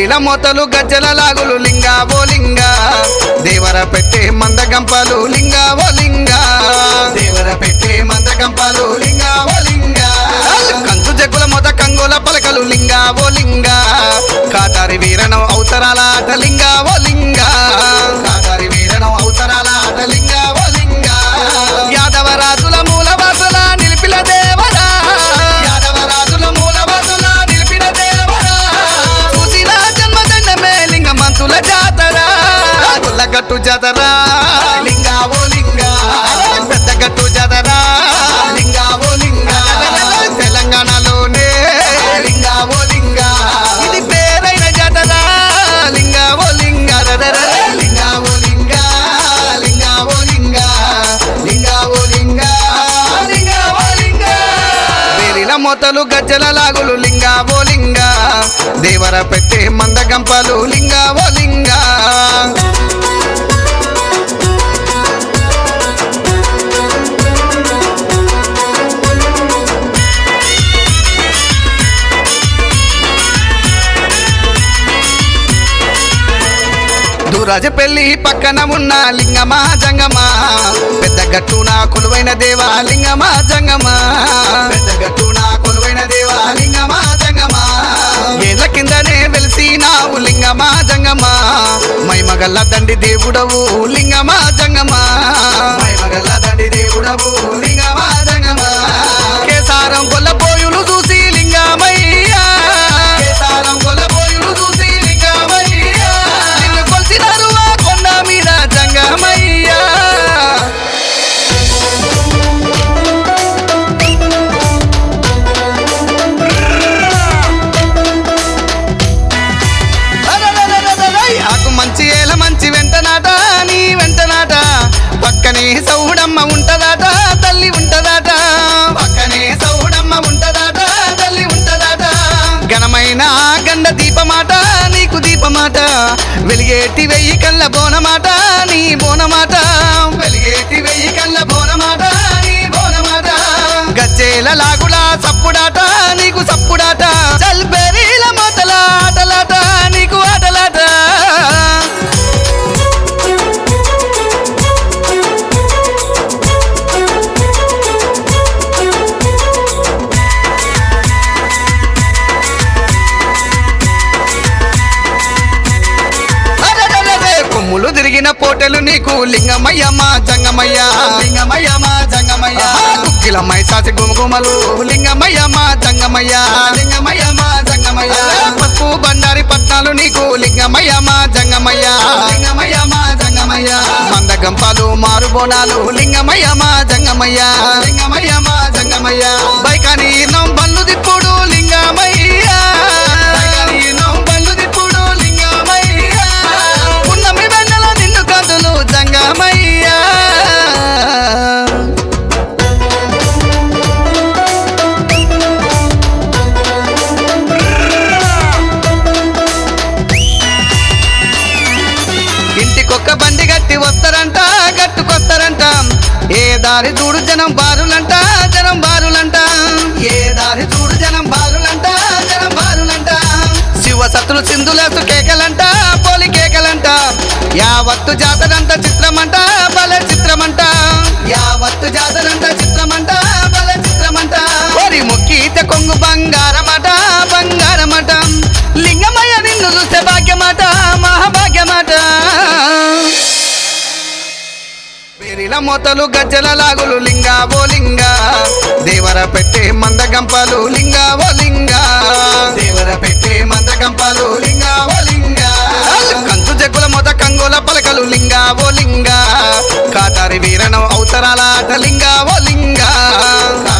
బేరిల మోతలు గజ్జల లాగులు లింగా ఓ లింగా దేవర పెట్టే మందగంపలు లింగా ఓ లింగా దేవర పెట్టే మందగంపలు లింగా ఓ లింగా కంచు జగ్గుల మొద కంగుల పలకలు లింగా ఓ లింగా కాటారి వీరణం అవసరాల ఆట లింగా ఓ లింగా కాటారి వీరణం అవసరాల ఆట లింగా ఓ లింగా యాదవ రాజుల మూల వాసుల నిలిపిన దేవరా యాదవ రాజుల మూల వాసుల నిలిపిన దేవరా చూసిన జన్మదండమే లింగ మంతుల జాతర గట్టు జాతర లింగా ఓ లింగా పెద్ద గట్టు జాతర లింగా ఓ లింగా తెలంగాణలోనే లింగా ఓ లింగా ఇది పేరైన జాతర లింగా ఓ లింగా రరర. లింగా ఓ లింగా లింగా ఓ లింగా లింగా ఓ లింగా లింగా ఓ లింగా బేరిల మొతలు గజ్జల లాగులు లింగా ఓ లింగా దేవర పెట్టే మందగంపలు లింగా ఓ లింగా దూరాజ పెళ్లి పక్కన ఉన్న లింగమా జంగమా పెద్ద గట్టున కొలువైన దేవా లింగమా జంగమా పెద్ద గట్టున కొలువైన దేవా లింగమా జంగమా ఏళ్ళ కిందనే వెలిసినావు లింగమా జంగమా మైమగల్ల దండి దేవుడవు లింగమా జంగమా మైమగల్ల దండి దేవుడవు లింగమా జంగమా కేసారం కొల్లపోయులు చూసి లింగమయ్యా కేసారం కొల్లపోయులు చూసి లింగమయ్యా నిన్ను కొలిసినారు ఆ కొండ మీద జంగమయ్యా అరరరరరరై, ఆకు మంచి ఏల మంచి వెంటనాట నీ వెంటనాట పక్కనే సౌడమ్మ ఉంటదాట తల్లి ఉంటదాట పక్కనే సౌడమ్మ ఉంటదాట తల్లి ఉంటదాట ఘనమైన ఆ గండ దీపమాట నీకు దీపమాట వెలిగేటి వెయ్యి కళ్ళ బోనమాట నీ బోనమాట వెలిగేటి వెయ్యి కళ్ళ బోనమాట నీ బోనమాట గజ్జేల లాగులా సప్పుడాట నీకు సప్పుడాట చల్బెరీల మొదల ఆటలాట నీకు ఆటలాట అరెరెరెరె, కొమ్ములు తిరిగిన పోటలు నీకు లింగమయ్యమ్మ జంగమయ్య లింగమయ్యమ్మ జంగమయ్య కుక్కిల మైసాసి గుమగుమలు లింగమయ్యమ్మ జంగమయ్య లింగమయ్యమ్మ జంగమయ్య పసుపు బండారి పట్నాలు నీకు లింగమయ్యమ్మ జంగమయ్య లింగమయ్యమ్మ జంగమయ్య మందగంపాలు మారు బోనాలు లింగమయ్యమ్మ జంగమయ్య లింగమయ్యమ్మ జంగమయ్య బైకాని బల్లు దిప్పుడు లింగమయ్య బైకానీనం బల్లు దిప్పుడు లింగమయ్య పున్నమి వెన్నెల నిన్ను కదులు జంగమయ్యా ఇంటికొక్క బండి గట్టి వస్తారంట గట్టుకొస్తారంట ఏ దారి చూడు జనం బారులంట జనం బారులంట ఏ దారి చూడు జనం బారులంట జనం బారులంట శివ సతులు సింధులేసు కేకలంట పోలి కేకలంట యావత్తు జాతరంత చిత్రమంట బల చిత్రమంట యావత్తు జాతరంత చిత్రమంట బల చిత్రమంట ఓరి మొక్కీత కొంగు బంగారమట బంగారమట లింగమయ్య నిన్ను చూస్తే భాగ్యమాట మహాభాగ్యమాట బేరిల మొతలు గజ్జల లాగులు లింగా ఓ లింగా దేవర పెట్టే మందగంపలు లింగా ఓ లింగా దేవర పెట్టే మందగంపలు లింగా ఓ లింగా కంచు జగ్గుల మొద కంగుల పలకలు లింగా ఓ లింగా కాటారి వీరణం అవసరాల ఆట లింగా ఓ లింగా